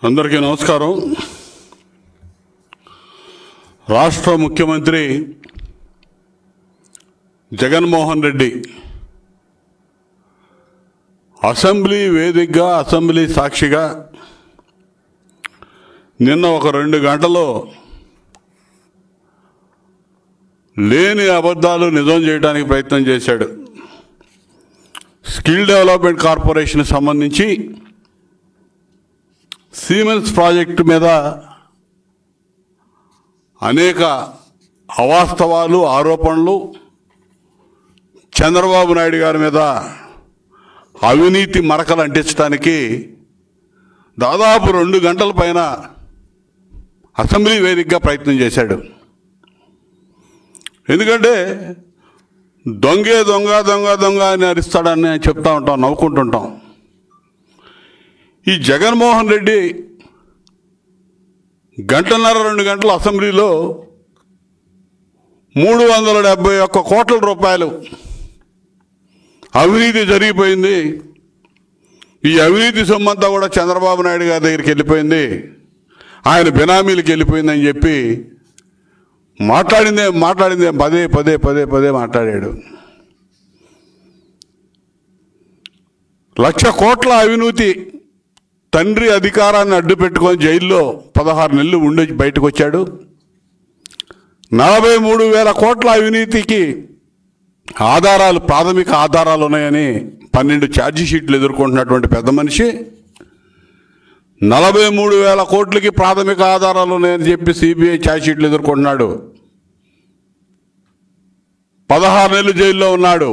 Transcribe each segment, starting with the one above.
అందరికీ నమస్కారం రాష్ట్ర ముఖ్యమంత్రి జగన్మోహన్ రెడ్డి అసెంబ్లీ వేదికగా అసెంబ్లీ సాక్షిగా నిన్న ఒక రెండు గంటలో లేని అబద్ధాలు నిజం చేయడానికి ప్రయత్నం చేశాడు స్కిల్ డెవలప్మెంట్ కార్పొరేషన్ సంబంధించి సీమెన్స్ ప్రాజెక్టు మీద అనేక అవాస్తవాలు ఆరోపణలు చంద్రబాబు నాయుడు గారి మీద అవినీతి మరకలు అంటించడానికి దాదాపు రెండు గంటల పైన అసెంబ్లీ వేదికగా ప్రయత్నం చేశాడు ఎందుకంటే దొంగే దొంగ దొంగ దొంగ అని అరిస్తాడని చెప్తా ఉంటాం నవ్వుకుంటుంటాం ఈ జగన్మోహన్ రెడ్డి గంటన్నర రెండు గంటల అసెంబ్లీలో మూడు వందల డెబ్బై ఒక్క కోట్ల రూపాయలు అవినీతి జరిగిపోయింది ఈ అవినీతి సొమ్మంతా కూడా చంద్రబాబు నాయుడు గారి దగ్గరికి వెళ్ళిపోయింది ఆయన బినామీలకు వెళ్ళిపోయిందని చెప్పి మాట్లాడిందే మాట్లాడిందే పదే పదే పదే పదే మాట్లాడాడు లక్ష కోట్ల అవినీతి తండ్రి అధికారాన్ని అడ్డు పెట్టుకొని జైల్లో పదహారు నెలలు ఉండి బయటకు వచ్చాడు నలభై మూడు వేల కోట్ల అవినీతికి ఆధారాలు ప్రాథమిక ఆధారాలు ఉన్నాయని పన్నెండు ఛార్జీ షీట్లు ఎదుర్కొంటున్నటువంటి పెద్ద మనిషి నలభై మూడు వేల కోట్లకి ప్రాథమిక ఆధారాలు ఉన్నాయని చెప్పి సిబిఐ ఛార్జ్ షీట్లు ఎదుర్కొంటున్నాడు పదహారు నెలలు జైల్లో ఉన్నాడు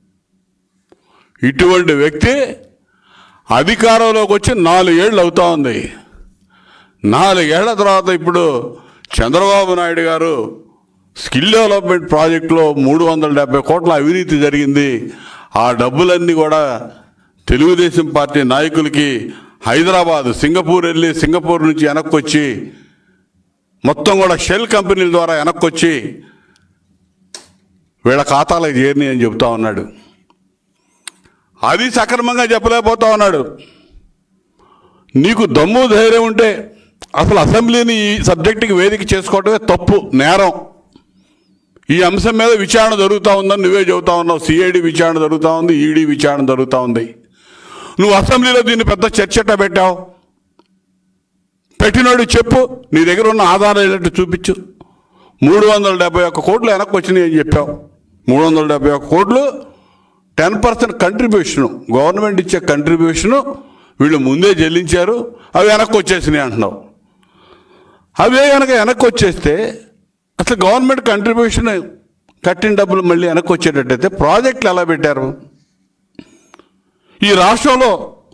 ఇటువంటి వ్యక్తి అధికారంలోకి వచ్చి నాలుగేళ్ళు అవుతా ఉంది నాలుగేళ్ల తర్వాత ఇప్పుడు చంద్రబాబు నాయుడు గారు స్కిల్ డెవలప్మెంట్ ప్రాజెక్టులో మూడు వందల డెబ్బై కోట్ల అవినీతి జరిగింది ఆ డబ్బులన్నీ కూడా తెలుగుదేశం పార్టీ నాయకులకి హైదరాబాద్ సింగపూర్ వెళ్ళి సింగపూర్ నుంచి వెనక్కి వచ్చి మొత్తం కూడా షెల్ కంపెనీల ద్వారా వెనక్కి వచ్చి వీళ్ళ ఖాతాలకు చేరినాయి అని చెబుతా ఉన్నాడు అది సక్రమంగా చెప్పలేకపోతా ఉన్నాడు నీకు దమ్ము ధైర్యం ఉంటే అసలు అసెంబ్లీని ఈ సబ్జెక్టుకి వేదిక చేసుకోవటమే తప్పు నేరం ఈ అంశం మీద విచారణ జరుగుతూ ఉందని నువ్వే చెబుతా ఉన్నావు సిఐడి విచారణ జరుగుతూ ఉంది ఈడీ విచారణ జరుగుతూ ఉంది నువ్వు అసెంబ్లీలో దీన్ని పెద్ద చర్చట పెట్టావు పెట్టినోడు చెప్పు నీ దగ్గర ఉన్న ఆధారం ఏంటంటే చూపించు మూడు వందల డెబ్బై ఒక్క కోట్లు వెనక్కి వచ్చినాయి అని చెప్పావు మూడు వందల డెబ్బై ఒక్క కోట్లు టెన్ పర్సెంట్ కంట్రిబ్యూషను గవర్నమెంట్ ఇచ్చే కంట్రిబ్యూషను వీళ్ళు ముందే చెల్లించారు అవి వెనక్కి వచ్చేసినాయి అంటున్నావు అవే కనుక వెనక్కి వచ్చేస్తే అసలు గవర్నమెంట్ కంట్రిబ్యూషన్ కట్టిన డబ్బులు మళ్ళీ వెనక్కి వచ్చేటట్టయితే ప్రాజెక్టులు ఎలా పెట్టారు ఈ రాష్ట్రంలో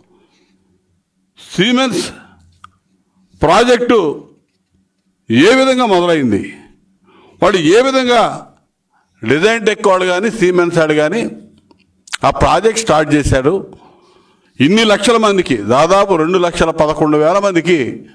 సీమెన్స్ ప్రాజెక్టు ఏ విధంగా మొదలైంది వాడు ఏ విధంగా డిజైన్ టెక్ వాడు కానీ సీమెన్స్ వాడు కానీ ఆ ప్రాజెక్ట్ స్టార్ట్ చేశాడు ఇన్ని లక్షల మందికి దాదాపు రెండు లక్షల పదకొండు వేల మందికి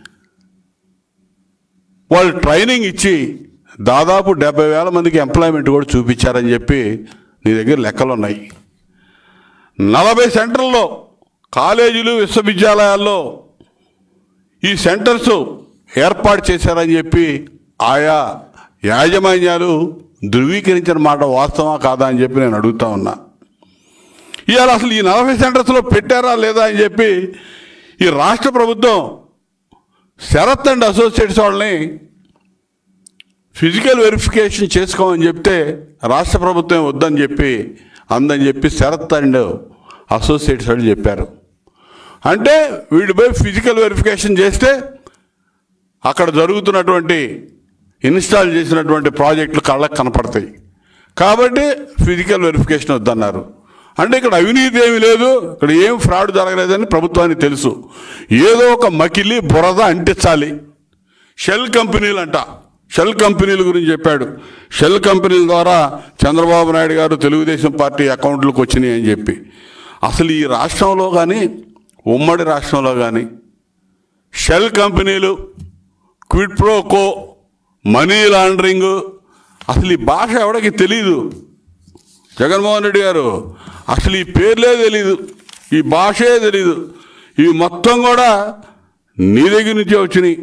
వాళ్ళు ట్రైనింగ్ ఇచ్చి దాదాపు డెబ్బై వేల మందికి ఎంప్లాయ్మెంట్ కూడా చూపించారని చెప్పి నీ దగ్గర లెక్కలు ఉన్నాయి నలభై సెంటర్లో కాలేజీలు విశ్వవిద్యాలయాల్లో ఈ సెంటర్స్ ఏర్పాటు చేశారని చెప్పి ఆయా యాజమాన్యాలు ధృవీకరించిన మాట వాస్తవా కాదా అని చెప్పి నేను అడుగుతా ఉన్నా ఇవాళ అసలు ఈ నలభై సెంటర్స్లో పెట్టారా లేదా అని చెప్పి ఈ రాష్ట్ర ప్రభుత్వం శరత్ అండ్ అసోసియేట్స్ వాళ్ళని ఫిజికల్ వెరిఫికేషన్ చేసుకోమని చెప్తే రాష్ట్ర ప్రభుత్వం వద్దని చెప్పి అందని చెప్పి శరత్ అండ్ అసోసియేట్స్ వాళ్ళు చెప్పారు అంటే వీడు పోయి ఫిజికల్ వెరిఫికేషన్ చేస్తే అక్కడ జరుగుతున్నటువంటి ఇన్స్టాల్ చేసినటువంటి ప్రాజెక్టులు కళ్ళకు కనపడతాయి కాబట్టి ఫిజికల్ వెరిఫికేషన్ వద్దన్నారు అంటే ఇక్కడ అవినీతి ఏమీ లేదు ఇక్కడ ఏం ఫ్రాడ్ జరగలేదని ప్రభుత్వానికి తెలుసు ఏదో ఒక మకిలి బురద అంటించాలి షెల్ కంపెనీలు అంట షెల్ కంపెనీల గురించి చెప్పాడు షెల్ కంపెనీల ద్వారా చంద్రబాబు నాయుడు గారు తెలుగుదేశం పార్టీ అకౌంట్లకు వచ్చినాయి అని చెప్పి అసలు ఈ రాష్ట్రంలో కానీ ఉమ్మడి రాష్ట్రంలో కానీ షెల్ కంపెనీలు క్విడ్ ప్రోకో మనీ లాండరింగ్ అసలు ఈ భాష ఎవడికి తెలియదు జగన్మోహన్ రెడ్డి గారు అసలు ఈ పేర్లే తెలీదు ఈ భాషే తెలీదు ఇవి మొత్తం కూడా నీ దగ్గర నుంచే వచ్చినాయి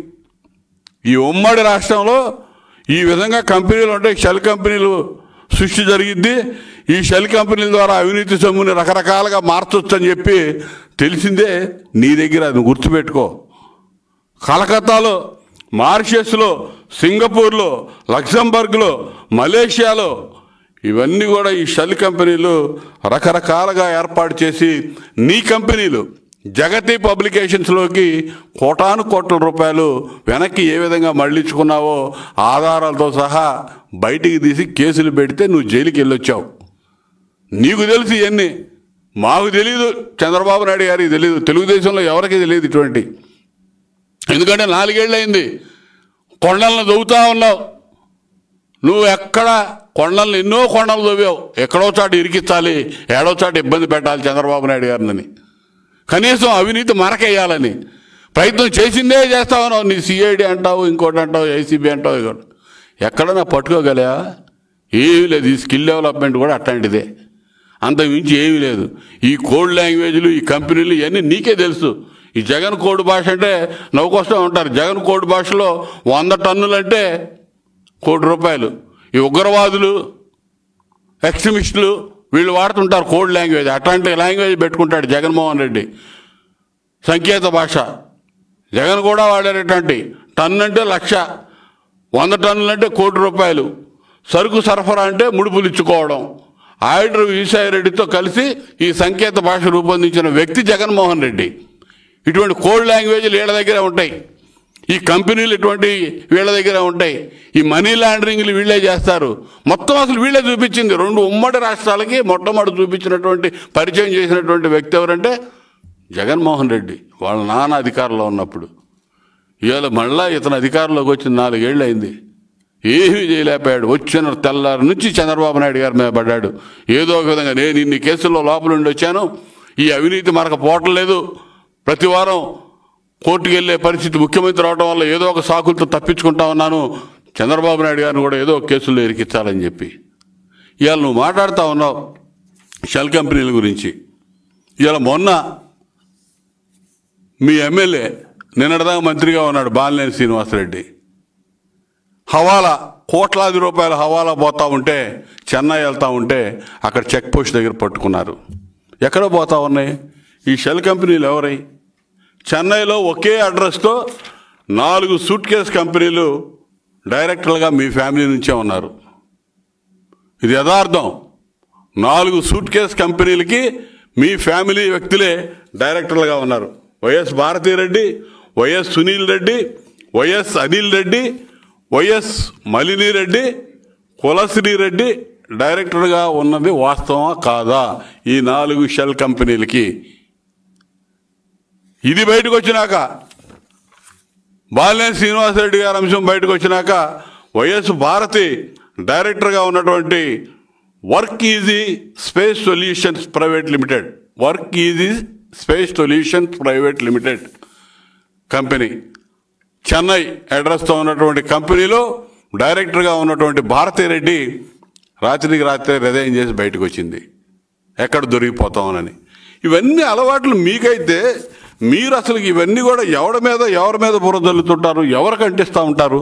ఈ ఉమ్మడి రాష్ట్రంలో ఈ విధంగా కంపెనీలు ఉంటాయి షెల్ కంపెనీలు సృష్టి జరిగిద్ది ఈ షెల్ కంపెనీల ద్వారా అవినీతి సొమ్ముని రకరకాలుగా మార్చొచ్చు అని చెప్పి తెలిసిందే నీ దగ్గర అది గుర్తుపెట్టుకో కలకత్తాలో మారిషస్లో సింగపూర్లో లక్సంబర్గ్లో మలేషియాలో ఇవన్నీ కూడా ఈ షెల్ కంపెనీలు రకరకాలుగా ఏర్పాటు చేసి నీ కంపెనీలు జగతి పబ్లికేషన్స్లోకి కోటాను కోట్ల రూపాయలు వెనక్కి ఏ విధంగా మళ్ళించుకున్నావో ఆధారాలతో సహా బయటికి తీసి కేసులు పెడితే నువ్వు జైలుకి వెళ్ళొచ్చావు నీకు తెలుసు ఇవన్నీ మాకు తెలియదు చంద్రబాబు నాయుడు గారికి తెలియదు తెలుగుదేశంలో ఎవరికి తెలియదు ఇటువంటి ఎందుకంటే నాలుగేళ్ళు అయింది కొండలను దవ్వుతా ఉన్నావు నువ్వు ఎక్కడ కొండలను ఎన్నో కొండలు దవ్వావు ఎక్కడో చాటు ఇరికించాలి ఏడో చాటు ఇబ్బంది పెట్టాలి చంద్రబాబు నాయుడు గారిని కనీసం అవినీతి మరకేయాలని ప్రయత్నం చేసిందే చేస్తా ఉన్నావు నీ సిఐడి అంటావు ఇంకోటి అంటావు ఏసీబీ అంటావు ఇంకోటి ఎక్కడన్నా పట్టుకోగలయా ఏమీ లేదు ఈ స్కిల్ డెవలప్మెంట్ కూడా అట్లాంటిదే అంత మించి ఏమీ లేదు ఈ కోడ్ లాంగ్వేజ్లు ఈ కంపెనీలు ఇవన్నీ నీకే తెలుసు ఈ జగన్ కోడ్ భాష అంటే నవ్వుకొస్తూ ఉంటారు జగన్ కోడ్ భాషలో వంద టన్నులు అంటే కోటి రూపాయలు ఈ ఉగ్రవాదులు ఎక్స్ట్రీమిస్టులు వీళ్ళు వాడుతుంటారు కోడ్ లాంగ్వేజ్ అట్లాంటి లాంగ్వేజ్ పెట్టుకుంటాడు జగన్మోహన్ రెడ్డి సంకేత భాష జగన్ కూడా వాడేటటువంటి టన్ను అంటే లక్ష వంద టన్నులు అంటే కోటి రూపాయలు సరుకు సరఫరా అంటే ముడుపులు ఇచ్చుకోవడం ఆయుడు విజయసాయి రెడ్డితో కలిసి ఈ సంకేత భాష రూపొందించిన వ్యక్తి జగన్మోహన్ రెడ్డి ఇటువంటి కోడ్ లాంగ్వేజ్లు వీళ్ళ దగ్గర ఉంటాయి ఈ కంపెనీలు ఇటువంటి వీళ్ళ దగ్గర ఉంటాయి ఈ మనీ లాండరింగ్లు వీళ్ళే చేస్తారు మొత్తం అసలు వీళ్ళే చూపించింది రెండు ఉమ్మడి రాష్ట్రాలకి మొట్టమొదటి చూపించినటువంటి పరిచయం చేసినటువంటి వ్యక్తి ఎవరంటే జగన్మోహన్ రెడ్డి వాళ్ళ నాన్న అధికారంలో ఉన్నప్పుడు ఇవాళ మళ్ళా ఇతను అధికారంలోకి వచ్చిన నాలుగేళ్ళు అయింది ఏమీ చేయలేకపోయాడు వచ్చిన తెల్లారి నుంచి చంద్రబాబు నాయుడు గారి మీద పడ్డాడు ఏదో ఒక విధంగా నేను ఇన్ని కేసుల్లో లోపల ఉండి వచ్చాను ఈ అవినీతి మనకు పోవట్లేదు ప్రతి వారం కోర్టుకు వెళ్ళే పరిస్థితి ముఖ్యమంత్రి అవడం వల్ల ఏదో ఒక సాకులతో తప్పించుకుంటా ఉన్నాను చంద్రబాబు నాయుడు గారిని కూడా ఏదో ఒక కేసుల్లో ఇరికించాలని చెప్పి ఇవాళ నువ్వు మాట్లాడుతూ ఉన్నావు షెల్ కంపెనీల గురించి ఇవాళ మొన్న మీ ఎమ్మెల్యే నిన్నటిదాకా మంత్రిగా ఉన్నాడు బాలినేని శ్రీనివాసరెడ్డి హవాలా కోట్లాది రూపాయల హవాలా పోతా ఉంటే చెన్నై వెళ్తా ఉంటే అక్కడ చెక్ పోస్ట్ దగ్గర పట్టుకున్నారు ఎక్కడ పోతా ఉన్నాయి ఈ షెల్ కంపెనీలు ఎవరై చెన్నైలో ఒకే అడ్రస్తో నాలుగు సూట్ కేస్ కంపెనీలు డైరెక్టర్లుగా మీ ఫ్యామిలీ నుంచే ఉన్నారు ఇది యథార్థం నాలుగు సూట్ కేస్ కంపెనీలకి మీ ఫ్యామిలీ వ్యక్తులే డైరెక్టర్లుగా ఉన్నారు YS Bharathi Reddy YS Sunil Reddy YS Anil Reddy YS Malini Reddy Kulasri Reddy డైరెక్టర్గా ఉన్నది వాస్తవమా కాదా ఈ నాలుగు షెల్ కంపెనీలకి ఇది బయటకు వచ్చినాక బాలినేని శ్రీనివాసరెడ్డి గారి అంశం బయటకు వచ్చినాక వైఎస్ భారతి డైరెక్టర్గా ఉన్నటువంటి work easy space solutions private limited work easy space solutions private limited company Chennai అడ్రస్తో ఉన్నటువంటి కంపెనీలో డైరెక్టర్గా ఉన్నటువంటి భారతీ రెడ్డి రాత్రికి రాత్రి రిజైన్ చేసి బయటకు వచ్చింది ఎక్కడ దొరికిపోతామనని ఇవన్నీ అలవాట్లు మీకైతే మీరు అసలు ఇవన్నీ కూడా ఎవరి మీద ఎవరి మీద బురదల్లుతుంటారు ఎవరికి అంటిస్తూ ఉంటారు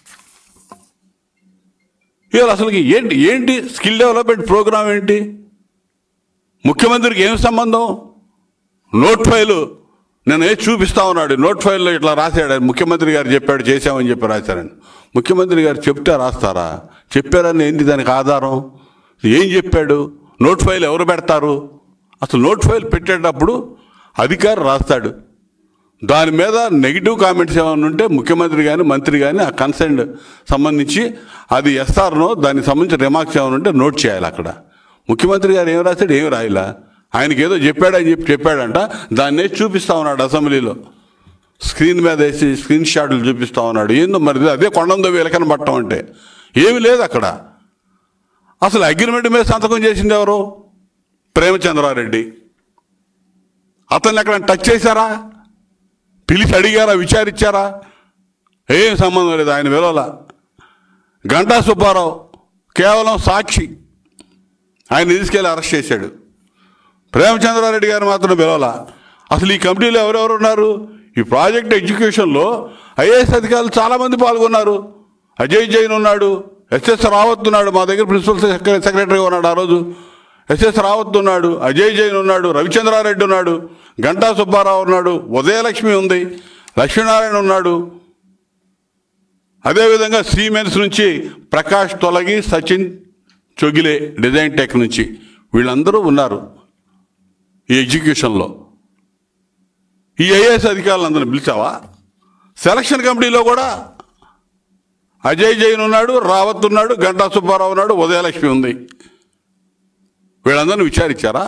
ఇవాళ అసలుకి ఏంటి ఏంటి స్కిల్ డెవలప్మెంట్ ప్రోగ్రామ్ ఏంటి ముఖ్యమంత్రికి ఏం సంబంధం నోట్ ఫైలు నేను ఏది చూపిస్తా ఉన్నాడు నోట్ ఫైల్లో ఇట్లా రాశాడు ఆయన ముఖ్యమంత్రి గారు చెప్పాడు చేశామని చెప్పి రాశారని ముఖ్యమంత్రి గారు చెప్తే రాస్తారా చెప్పారని ఏంటి దానికి ఆధారం ఏం చెప్పాడు నోట్ ఫైల్ ఎవరు పెడతారు అసలు నోట్ ఫైల్ పెట్టేటప్పుడు అధికారి రాస్తాడు దాని మీద నెగిటివ్ కామెంట్స్ ఏమైనా ఉంటే ముఖ్యమంత్రి కానీ మంత్రి కానీ ఆ కన్సర్న్ సంబంధించి అది ఎస్ఆర్నో దానికి సంబంధించిన రిమార్క్స్ ఏమైనా ఉంటే నోట్ చేయాలి అక్కడ ముఖ్యమంత్రి గారు ఏం రాశాడు ఏం రాయలా ఆయనకి ఏదో చెప్పాడని చెప్పి చెప్పాడంట దాన్ని వేసి చూపిస్తా ఉన్నాడు అసెంబ్లీలో స్క్రీన్ మీద వేసి స్క్రీన్ షాట్లు చూపిస్తా ఉన్నాడు ఏందో మరి అదే కొండందో వీలకన పట్టం అంటే ఏమి లేదు అక్కడ అసలు అగ్రిమెంట్ మీద సంతకం చేసింది ఎవరు ప్రేమచంద్రారెడ్డి అతన్ని ఎక్కడ టచ్ చేశారా పిలిచి అడిగారా విచారించారా ఏం సంబంధం లేదు ఆయన విలువల గంటా సుబ్బారావు కేవలం సాక్షి ఆయన తీసుకెళ్ళి అరెస్ట్ చేశాడు ప్రేమచంద్రారెడ్డి గారు మాత్రం పిలవాల అసలు ఈ కమిటీలో ఎవరెవరు ఉన్నారు ఈ ప్రాజెక్ట్ ఎడ్యుకేషన్లో ఐఏఎస్ అధికారులు చాలామంది పాల్గొన్నారు అజయ్ జైన్ ఉన్నాడు ఎస్ఎస్ రావత్ ఉన్నాడు మా దగ్గర ప్రిన్సిపల్ సెక్ర- సెక్రటరీ ఉన్నాడు ఆ రోజు ఎస్ఎస్ రావత్ ఉన్నాడు అజయ్ జైన్ ఉన్నాడు రవిచంద్రారెడ్డి ఉన్నాడు గంటా సుబ్బారావు ఉన్నాడు ఉదయలక్ష్మి ఉంది లక్ష్మీనారాయణ ఉన్నాడు అదేవిధంగా సీమెన్స్ నుంచి ప్రకాష్ తొలగి సచిన్ చొగిలే డిజైన్ టెక్ నుంచి వీళ్ళందరూ ఉన్నారు ఈ ఎడ్యుకేషన్లో ఈ ఐఏఎస్ అధికారులందరిని పిలిచావా సెలక్షన్ కమిటీలో కూడా అజయ్ జైన్ ఉన్నాడు రావత్ ఉన్నాడు గంటా సుబ్బారావు ఉన్నాడు ఉదయలక్ష్మి ఉంది వీళ్ళందరిని విచారించారా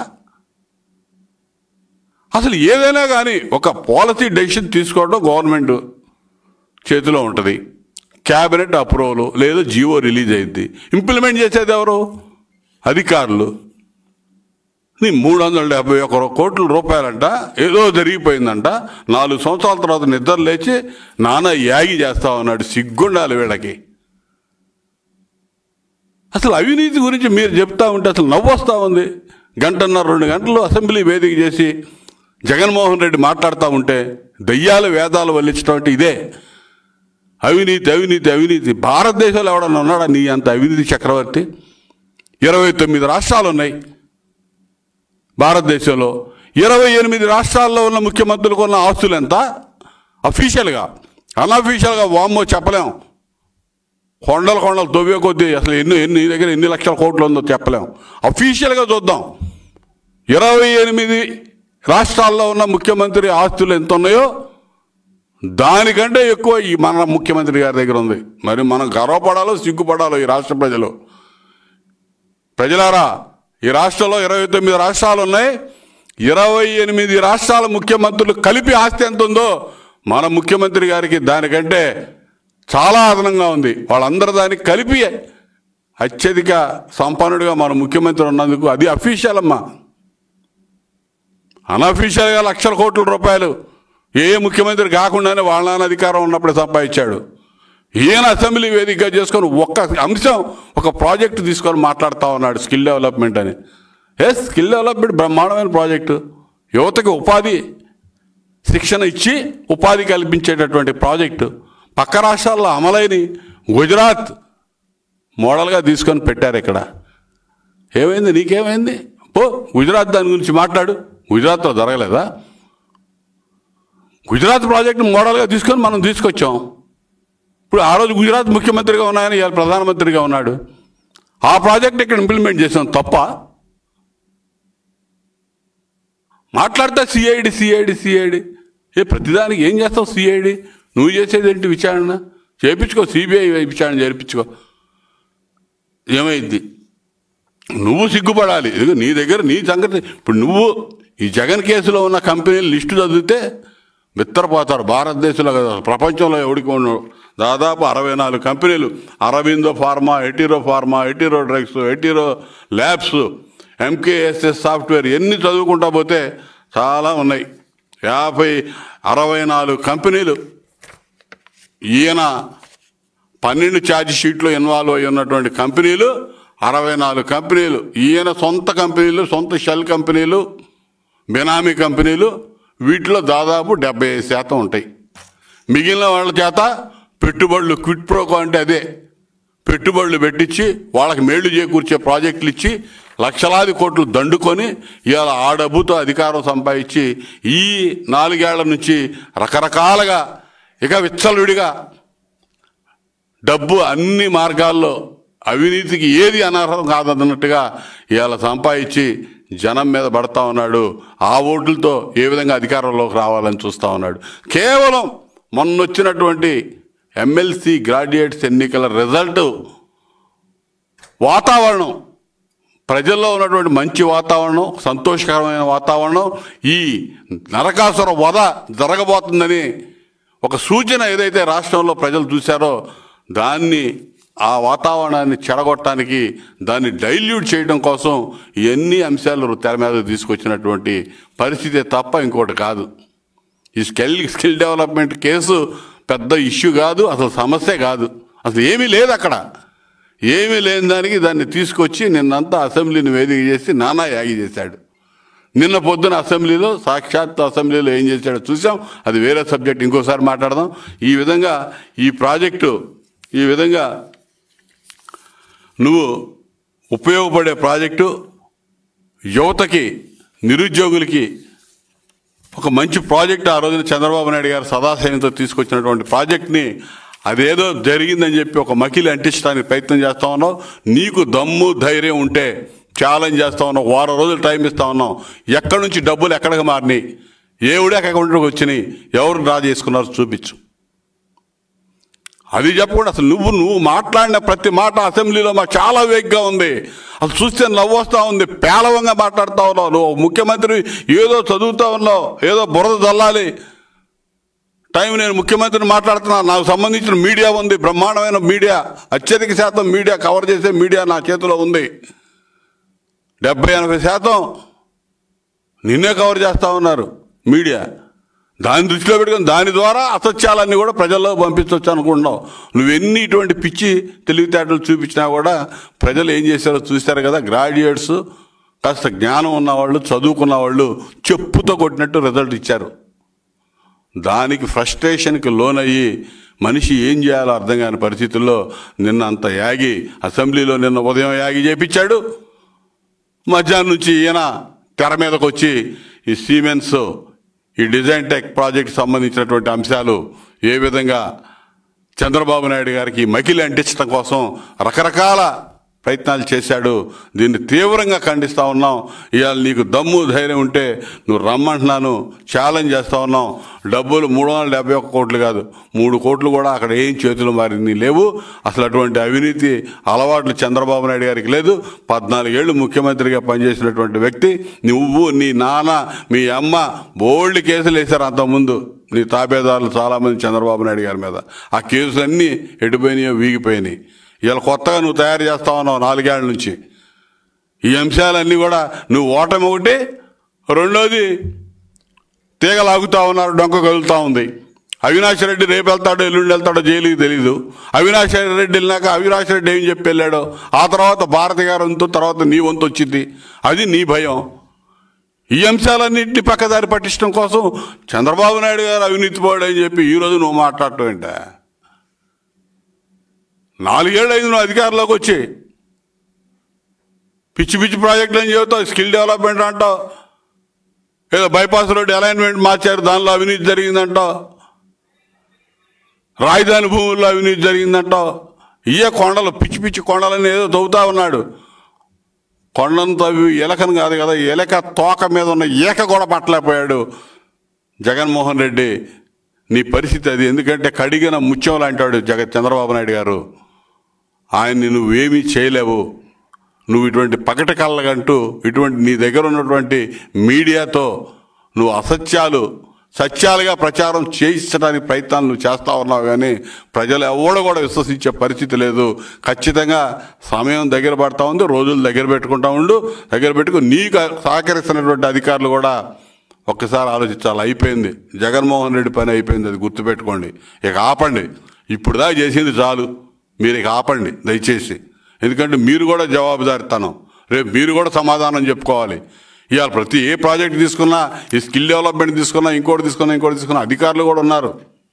అసలు ఏదైనా కానీ ఒక పాలసీ డెసిషన్ తీసుకోవడం గవర్నమెంట్ చేతిలో ఉంటుంది క్యాబినెట్ అప్రూవల్ లేదా జీవో రిలీజ్ అయింది ఇంప్లిమెంట్ చేసేది ఎవరు అధికారులు నీ మూడు వందల డెబ్బై ఒక కోట్ల రూపాయలంట ఏదో జరిగిపోయిందంట నాలుగు సంవత్సరాల తర్వాత నిద్ర లేచి నాన్న యాగి చేస్తా ఉన్నాడు సిగ్గుండాలి వీళ్ళకి అసలు అవినీతి గురించి మీరు చెప్తా ఉంటే అసలు నవ్వు వస్తూ ఉంది గంటన్నర రెండు గంటలు అసెంబ్లీ వేదిక చేసి జగన్మోహన్ రెడ్డి మాట్లాడుతూ ఉంటే దయ్యాలు వేదాలు వల్లించడం అంటే ఇదే అవినీతి అవినీతి అవినీతి భారతదేశంలో ఎవడన్నా ఉన్నాడా నీ అంత అవినీతి చక్రవర్తి ఇరవై తొమ్మిది రాష్ట్రాలు ఉన్నాయి భారతదేశంలో ఇరవై ఎనిమిది రాష్ట్రాల్లో ఉన్న ముఖ్యమంత్రులకు ఉన్న ఆస్తులు ఎంత అఫీషియల్గా అన్అఫీషియల్గా వామ్మో చెప్పలేం కొండలు కొండలు తవ్వే కొద్దీ అసలు ఎన్ని ఎన్ని నీ దగ్గర ఎన్ని లక్షల కోట్లు ఉందో చెప్పలేం అఫీషియల్గా చూద్దాం ఇరవై ఎనిమిది రాష్ట్రాల్లో ఉన్న ముఖ్యమంత్రి ఆస్తులు ఎంత ఉన్నాయో దానికంటే ఎక్కువ ఈ మన ముఖ్యమంత్రి గారి దగ్గర ఉంది మరి మనం గర్వపడాలో సిగ్గుపడాలో ఈ రాష్ట్ర ప్రజలు ప్రజలారా ఈ రాష్ట్రంలో ఇరవై తొమ్మిది రాష్ట్రాలు ఉన్నాయి ఇరవై ఎనిమిది రాష్ట్రాల ముఖ్యమంత్రులు కలిపి ఆస్తి ఎంత ఉందో మన ముఖ్యమంత్రి గారికి దానికంటే చాలా అదనంగా ఉంది వాళ్ళందరూ దానికి కలిపి అత్యధిక సంపన్నుడిగా మన ముఖ్యమంత్రి ఉన్నందుకు అది అఫీషియల్ అమ్మా అనఫీషియల్గా లక్షల కోట్ల రూపాయలు ఏ ముఖ్యమంత్రి కాకుండానే వాళ్ళ నాన్న అధికారం ఉన్నప్పుడు సంపాదించాడు ఈయన అసెంబ్లీ వేదికగా చేసుకొని ఒక్క అంశం ఒక ప్రాజెక్ట్ తీసుకొని మాట్లాడుతూ ఉన్నాడు స్కిల్ డెవలప్మెంట్ అని ఏ స్కిల్ డెవలప్మెంట్ బ్రహ్మాండమైన ప్రాజెక్టు యువతకి ఉపాధి శిక్షణ ఇచ్చి ఉపాధి కల్పించేటటువంటి ప్రాజెక్టు పక్క రాష్ట్రాల్లో అమలైన గుజరాత్ మోడల్గా తీసుకొని పెట్టారు ఇక్కడ ఏమైంది నీకేమైంది పో గుజరాత్ దాని గురించి మాట్లాడు గుజరాత్లో జరగలేదా గుజరాత్ ప్రాజెక్ట్ మోడల్గా తీసుకొని మనం తీసుకొచ్చాం ఇప్పుడు ఆ రోజు గుజరాత్ ముఖ్యమంత్రిగా ఉన్నాయని ఇవాళ ప్రధానమంత్రిగా ఉన్నాడు ఆ ప్రాజెక్ట్ ఇక్కడ ఇంప్లిమెంట్ చేసాం తప్ప మాట్లాడితే సిఐడి సిఐడి సిఐడి ఏ ప్రతిదానికి ఏం చేస్తావు సిఐడి నువ్వు చేసేది ఏంటి విచారణ చేయించుకో సిబిఐ విచారణ చేయించుకో ఏమైంది నువ్వు సిగ్గుపడాలి ఇదిగో నీ దగ్గర నీ సంగతి ఇప్పుడు నువ్వు ఈ జగన్ కేసులో ఉన్న కంపెనీల లిస్టు చదివితే మిత్రపోతారు భారతదేశంలో కదా ప్రపంచంలో ఎవడికి ఉండవు దాదాపు అరవై నాలుగు కంపెనీలు Aurobindo pharma Hetero pharma Hetero drugs Hetero labs MKSS software ఎన్ని చదువుకుంటా పోతే చాలా ఉన్నాయి యాభై అరవై నాలుగు కంపెనీలు ఈయన పన్నెండు ఛార్జ్ షీట్లో ఇన్వాల్వ్ అయి ఉన్నటువంటి కంపెనీలు అరవై నాలుగు కంపెనీలు ఈయన సొంత కంపెనీలు సొంత షెల్ కంపెనీలు బినామీ కంపెనీలు వీటిలో దాదాపు డెబ్బై ఐదు శాతం ఉంటాయి మిగిలిన వాళ్ళ చేత పెట్టుబడులు క్విట్ ప్రోకో అంటే అదే పెట్టుబడులు పెట్టించి వాళ్ళకి మేళ్లు చేకూర్చే ప్రాజెక్టులు ఇచ్చి లక్షలాది కోట్లు దండుకొని ఇవాళ ఆ డబ్బుతో అధికారం సంపాదించి ఈ నాలుగేళ్ల నుంచి రకరకాలుగా ఇక విచ్చలవిడిగా డబ్బు అన్ని మార్గాల్లో అవినీతికి ఏది అనర్హం కాదన్నట్టుగా ఇవాళ సంపాదించి జనం మీద పడతా ఉన్నాడు ఆ ఓట్లతో ఏ విధంగా అధికారంలోకి రావాలని చూస్తా ఉన్నాడు కేవలం మొన్నొచ్చినటువంటి ఎమ్మెల్సీ గ్రాడ్యుయేట్స్ ఎన్నికల రిజల్ట్ వాతావరణం ప్రజల్లో ఉన్నటువంటి మంచి వాతావరణం సంతోషకరమైన వాతావరణం ఈ నరకాసుర వధ జరగబోతుందని ఒక సూచన ఏదైతే రాష్ట్రంలో ప్రజలు చూశారో దాన్ని ఆ వాతావరణాన్ని చెడగొట్టడానికి దాన్ని డైల్యూట్ చేయడం కోసం ఎన్ని అంశాలు తెర మీద తీసుకొచ్చినటువంటి పరిస్థితి తప్ప ఇంకోటి కాదు ఈ స్కిల్ స్కిల్ డెవలప్మెంట్ కేసు పెద్ద ఇష్యూ కాదు అసలు సమస్య కాదు అసలు ఏమీ లేదు అక్కడ ఏమీ లేని దానికి దాన్ని తీసుకొచ్చి నిన్నంతా అసెంబ్లీని వేదిక చేసి నానా యాగి చేశాడు నిన్న పొద్దున అసెంబ్లీలో సాక్షాత్ అసెంబ్లీలో ఏం చేశాడో చూసాం అది వేరే సబ్జెక్ట్ ఇంకోసారి మాట్లాడదాం ఈ విధంగా ఈ ప్రాజెక్టు ఈ విధంగా నువ్వు ఉపయోగపడే ప్రాజెక్టు యువతకి నిరుద్యోగులకి ఒక మంచి ప్రాజెక్ట్ ఆ రోజున చంద్రబాబు నాయుడు గారు సదాశయంతో తీసుకొచ్చినటువంటి ప్రాజెక్ట్ని అదేదో జరిగిందని చెప్పి ఒక మకిలి అంటించడానికి ప్రయత్నం చేస్తా ఉన్నావు నీకు దమ్ము ధైర్యం ఉంటే ఛాలెంజ్ చేస్తా ఉన్నావు వారం రోజులు టైం ఇస్తా ఉన్నాం ఎక్కడి నుంచి డబ్బులు ఎక్కడికి మారినాయి ఏవుడే అకౌంట్లోకి వచ్చినాయి ఎవరు డ్రా చేసుకున్నారు చూపించు అది చెప్పకుండా అసలు నువ్వు నువ్వు మాట్లాడిన ప్రతి మాట అసెంబ్లీలో మాకు చాలా వేగ్గా ఉంది అసలు చూస్తే నవ్వు వస్తూ ఉంది పేలవంగా మాట్లాడుతూ ఉన్నావు నువ్వు ముఖ్యమంత్రి ఏదో చదువుతూ ఉన్నావు ఏదో బురద చల్లాలి టైం నేను ముఖ్యమంత్రిని మాట్లాడుతున్నా నాకు సంబంధించిన మీడియా ఉంది బ్రహ్మాండమైన మీడియా అత్యధిక శాతం మీడియా కవర్ చేసే మీడియా నా చేతిలో ఉంది డెబ్బై ఎనభై శాతం నిన్నే కవర్ చేస్తూ ఉన్నారు మీడియా దాన్ని దృష్టిలో పెట్టుకొని దాని ద్వారా అసత్యాలన్నీ కూడా ప్రజల్లో పంపించవచ్చు అనుకుంటున్నావు నువ్వెన్ని ఇటువంటి పిచ్చి తెలివితేటలు చూపించినా కూడా ప్రజలు ఏం చేశారో చూశారు కదా గ్రాడ్యుయేట్స్ కాస్త జ్ఞానం ఉన్నవాళ్ళు చదువుకున్న వాళ్ళు చెప్పుతో కొట్టినట్టు రిజల్ట్ ఇచ్చారు దానికి ఫ్రస్ట్రేషన్కి లోనయ్యి మనిషి ఏం చేయాలో అర్థం కాని పరిస్థితుల్లో నిన్న అంత యాగి అసెంబ్లీలో నిన్న ఉదయం యాగి చేపించాడు మధ్యాహ్నం నుంచి ఈయన తెర మీదకి వచ్చి ఈ సీమెన్స్ ఈ డిజైన్ టెక్ ప్రాజెక్ట్ సంబంధించినటువంటి అంశాలు ఏ విధంగా చంద్రబాబు నాయుడు గారికి మకిలి అంటించడం కోసం రకరకాల ప్రయత్నాలు చేశాడు దీన్ని తీవ్రంగా ఖండిస్తా ఉన్నాం ఇవాళ నీకు దమ్ము ధైర్యం ఉంటే నువ్వు రమ్మంటున్నాను ఛాలెంజ్ చేస్తా ఉన్నాం డబ్బులు మూడు వందల డెబ్బై ఒక్క కోట్లు కాదు మూడు కోట్లు కూడా అక్కడ ఏం చేతులు మారింది లేవు అసలు అటువంటి అవినీతి అలవాట్లు చంద్రబాబు నాయుడు గారికి లేదు పద్నాలుగేళ్లు ముఖ్యమంత్రిగా పనిచేసినటువంటి వ్యక్తి నువ్వు నీ నాన్న మీ అమ్మ బోల్డ్ కేసులు వేశారు అంతకుముందు నీ తాబేదారులు చాలామంది చంద్రబాబు నాయుడు గారి మీద ఆ కేసులన్నీ ఎడిపోయినాయో వీగిపోయినాయి ఇలా కొత్తగా నువ్వు తయారు చేస్తా ఉన్నావు నాలుగేళ్ల నుంచి ఈ అంశాలన్నీ కూడా నువ్వు ఓటమి ఒకటి రెండోది తీగ లాగుతా ఉన్నారు డొంక కదులుతా ఉంది అవినాష్ రెడ్డి రేపు వెళ్తాడో ఎల్లుండి వెళ్తాడో జైలుకి తెలీదు అవినాష్ రెడ్డి వెళ్ళినాక అవినాష్ రెడ్డి ఏం చెప్పి వెళ్ళాడో ఆ తర్వాత భారతి గారి వంతు తర్వాత నీ వంతు వచ్చింది అది నీ భయం ఈ అంశాలన్నింటినీ పక్కదారి పట్టించడం కోసం చంద్రబాబు నాయుడు గారు అవినీతి పోయాడు అని చెప్పి ఈ రోజు నువ్వు మాట్లాడటం ఏంటా నాలుగేళ్ళు అయింది నువ్వు అధికారంలోకి వచ్చి పిచ్చి పిచ్చి ప్రాజెక్టులు అని చెబుతావు స్కిల్ డెవలప్మెంట్ అంటావు ఏదో బైపాస్ రోడ్ అలైన్మెంట్ మార్చారు దానిలో అవినీతి జరిగిందంటావు రాజధాని భూముల్లో అవినీతి జరిగిందంటావు ఇయే కొండలు పిచ్చి పిచ్చి కొండలని ఏదో తవ్వుతా ఉన్నాడు కొండను తవ్వి ఎలకను కాదు కదా ఎలక తోక మీద ఉన్న ఏక కూడా పట్టలేకపోయాడు జగన్మోహన్ రెడ్డి నీ పరిస్థితి అది ఎందుకంటే కడిగిన ముత్యం లాంటాడు జగ చంద్రబాబు నాయుడు గారు ఆయన్ని నువ్వేమీ చేయలేవు నువ్వు ఇటువంటి పకట కళ్ళగంటూ ఇటువంటి నీ దగ్గర ఉన్నటువంటి మీడియాతో నువ్వు అసత్యాలు సత్యాలుగా ప్రచారం చేయించడానికి ప్రయత్నాలు నువ్వు చేస్తా ఉన్నావు కానీ ప్రజలు ఎవడు కూడా విశ్వసించే పరిస్థితి లేదు ఖచ్చితంగా సమయం దగ్గర పడతా ఉంది రోజులు దగ్గర పెట్టుకుంటా ఉండు దగ్గర పెట్టుకుని నీకు సహకరిస్తున్నటువంటి అధికారులు కూడా ఒక్కసారి ఆలోచించాలి అయిపోయింది జగన్మోహన్ రెడ్డి పని అయిపోయింది అది గుర్తుపెట్టుకోండి ఇక ఆపండి ఇప్పుడు దాకా చేసింది చాలు మీరు ఇక ఆపండి దయచేసి ఎందుకంటే మీరు కూడా జవాబుదారితనం రేపు మీరు కూడా సమాధానం చెప్పుకోవాలి ఇవాళ ప్రతి ఏ ప్రాజెక్ట్ తీసుకున్నా ఈ స్కిల్ డెవలప్మెంట్ తీసుకున్నా ఇంకోటి తీసుకున్నా ఇంకోటి తీసుకున్నా అధికారులు కూడా ఉన్నారు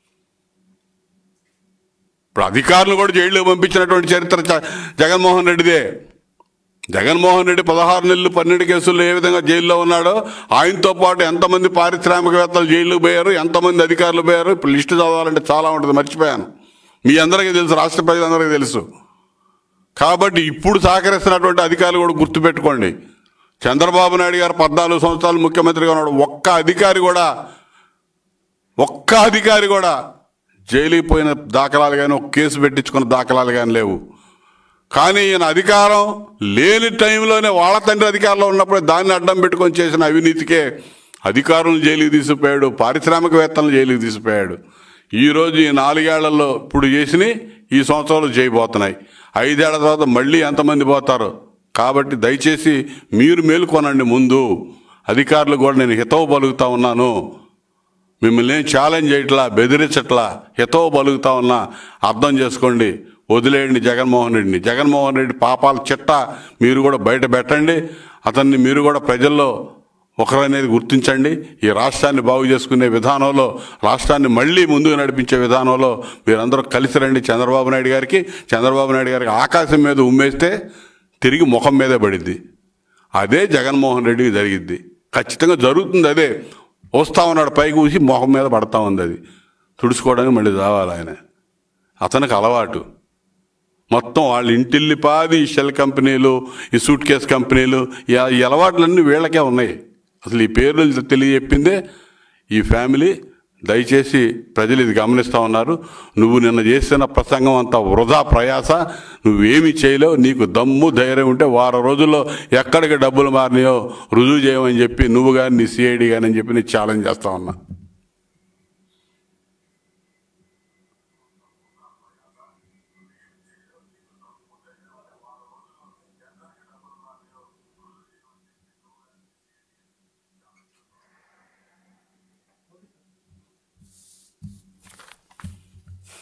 ఇప్పుడు అధికారులు కూడా జైల్లో పంపించినటువంటి చరిత్ర జ- జగన్మోహన్ రెడ్డిదే జగన్మోహన్ రెడ్డి పదహారు నెలలు పన్నెండు కేసుల్లో ఏ విధంగా జైల్లో ఉన్నాడో ఆయనతో పాటు ఎంతమంది పారిశ్రామికవేత్తలు జైలుకు పోయారు ఎంతమంది అధికారులు పోయారు ఇప్పుడు లిస్టు చదవాలంటే చాలా ఉంటుంది మర్చిపోయాను మీ అందరికీ తెలుసు రాష్ట్ర ప్రజలందరికీ తెలుసు కాబట్టి ఇప్పుడు సహకరిస్తున్నటువంటి అధికారులు కూడా గుర్తుపెట్టుకోండి చంద్రబాబు నాయుడు గారు పద్నాలుగు సంవత్సరాలు ముఖ్యమంత్రిగా ఉన్నాడు ఒక్క అధికారి కూడా ఒక్క అధికారి కూడా జైలుకి పోయిన దాఖలాలు కానీ ఒక కేసు పెట్టించుకున్న దాఖలాలు కానీ లేవు కానీ ఈయన అధికారం లేని టైంలోనే వాళ్ళ తండ్రి అధికారంలో ఉన్నప్పుడే దాన్ని అడ్డం పెట్టుకొని చేసిన అవినీతికే అధికారులను జైలుకి తీసిపోయాడు పారిశ్రామికవేత్తలను జైలుకి తీసిపోయాడు ఈరోజు ఈ నాలుగేళ్లలో ఇప్పుడు చేసినవి ఈ సంవత్సరాలు చేయబోతున్నాయి ఐదేళ్ల తర్వాత మళ్ళీ ఎంతమంది పోతారు కాబట్టి దయచేసి మీరు మేలుకొనండి ముందు అధికారులు కూడా నేను హితవు పలుకుతా ఉన్నాను మిమ్మల్ని ఏం ఛాలెంజ్ చేయట్లా బెదిరించట్లా హితవు పలుకుతా ఉన్నా అర్థం చేసుకోండి వదిలేయండి జగన్మోహన్ రెడ్డిని జగన్మోహన్ రెడ్డి పాపాల చిట్ట మీరు కూడా బయట పెట్టండి అతన్ని మీరు కూడా ప్రజల్లో ఒకరనేది గుర్తించండి ఈ రాష్ట్రాన్ని బాగు చేసుకునే విధానంలో రాష్ట్రాన్ని మళ్ళీ ముందుకు నడిపించే విధానంలో మీరందరూ కలిసి రండి చంద్రబాబు నాయుడు గారికి చంద్రబాబు నాయుడు గారికి ఆకాశం మీద ఉమ్మేస్తే తిరిగి ముఖం మీదే పడిద్ది అదే జగన్మోహన్ రెడ్డికి జరిగిద్ది ఖచ్చితంగా జరుగుతుంది అదే వస్తా ఉన్నాడు పైకి ఊసి మొహం మీద పడతా ఉంది అది తుడుచుకోవడానికి మళ్ళీ రావాలి ఆయన అతనికి అలవాటు మొత్తం వాళ్ళ ఇంటిల్లిపాది ఈ షెల్ కంపెనీలు ఈ సూట్ కేస్ కంపెనీలు ఈ ఈ అలవాట్లన్నీ వీళ్ళకే ఉన్నాయి అసలు ఈ పేర్లు తెలియజెప్పిందే ఈ ఫ్యామిలీ దయచేసి ప్రజలు ఇది గమనిస్తూ ఉన్నారు నువ్వు నిన్న చేసిన ప్రసంగం అంతా వృధా ప్రయాస నువ్వేమి చేయలేవు నీకు దమ్ము ధైర్యం ఉంటే వారం రోజుల్లో ఎక్కడికి డబ్బులు మారినాయో రుజువు చేయమని చెప్పి నువ్వు కానీ నీ సిఐడి కానీ అని చెప్పి నేను ఛాలెంజ్ చేస్తా ఉన్నా